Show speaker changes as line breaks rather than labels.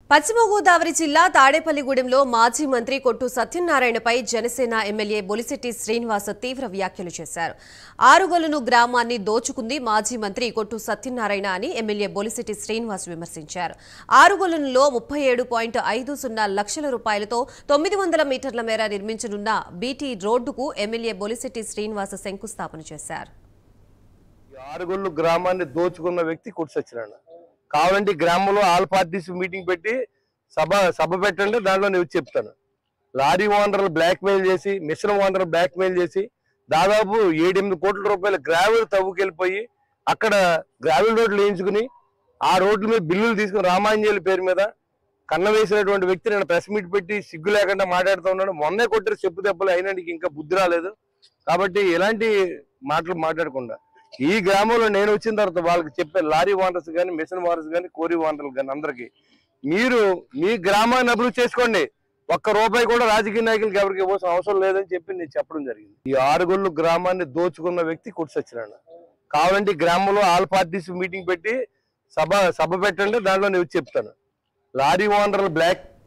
పశ్చిమ గోదావరి జిల్లా తాడేపల్లిగూడెంలో మాజీ మంత్రి కొట్టు సత్యనారాయణపై జనసేన ఎమ్మెల్యే బొలిశెట్టి శ్రీనివాస్ తీవ్ర వ్యాఖ్యలు చేశారు ఆరుగొలను గ్రామాన్ని దోచుకుంది మాజీ మంత్రి కొట్టు సత్యనారాయణ అని ఎమ్మెల్యే బొలిశెట్టి శ్రీనివాస్ విమర్శించారు ఆరుగొలనులో ముప్పై ఏడు పాయింట్ ఐదు సున్నా లక్షల రూపాయలతో తొమ్మిది వందల మీటర్ల మేర నిర్మించనున్న బీటీ రోడ్డుకు ఎమ్మెల్యే బొలిశెట్టి శ్రీనివాస్ శంకుస్థాపన చేశారు
ఈ ఆరుగుళ్ళు గ్రామాన్ని దోచుకున్న వ్యక్తి కొట్టి సత్యనారాయణ కావాలంటే ఈ గ్రామంలో ఆల్ పార్టీస్ మీటింగ్ పెట్టి సభ సభ పెట్టండి దాంట్లో నేను చెప్తాను లారీ ఓనర్లు బ్లాక్ మెయిల్ చేసి మిషన్ ఓనర్లు బ్లాక్ మెయిల్ చేసి దాదాపు ఏడెనిమిది కోట్ల రూపాయల గ్రావెల్ తవ్వుకెళ్ళిపోయి అక్కడ గ్రావెల్ రోడ్లు వేయించుకుని ఆ రోడ్ల మీద బిల్లులు తీసుకుని రామాంజలి పేరు మీద కన్న వేసినటువంటి వ్యక్తి నేను ప్రెస్ మీట్ పెట్టి సిగ్గు లేకుండా మాట్లాడుతూ ఉన్నాడు మొన్నే కొట్టారు చెప్పు దెబ్బలు అయినా నీకు ఇంకా బుద్ధి రాలేదు కాబట్టి ఇలాంటి మాటలు మాట్లాడకుండా ఈ గ్రామంలో నేను వచ్చిన తర్వాత వాళ్ళకి చెప్పే లారీ ఓనర్స్ కానీ మిషన్ ఓనర్స్ కానీ కోరి ఓనర్లు కానీ అందరికి మీరు మీ గ్రామాన్ని అభివృద్ధి చేసుకోండి ఒక్క రూపాయి కూడా రాజకీయ నాయకులకి ఎవరికి ఇవ్వాల్సిన అవసరం లేదని చెప్పి నేను చెప్పడం జరిగింది ఈ ఆరుగుళ్ళు గ్రామాన్ని దోచుకున్న వ్యక్తి కొట్టి సత్యనారాయణ కావాలంటే ఈ గ్రామంలో ఆల్ పార్టీస్ మీటింగ్ పెట్టి సభ సభ పెట్టండి దాంట్లో నేను చెప్తాను లారీ ఓనర్లు బ్లాక్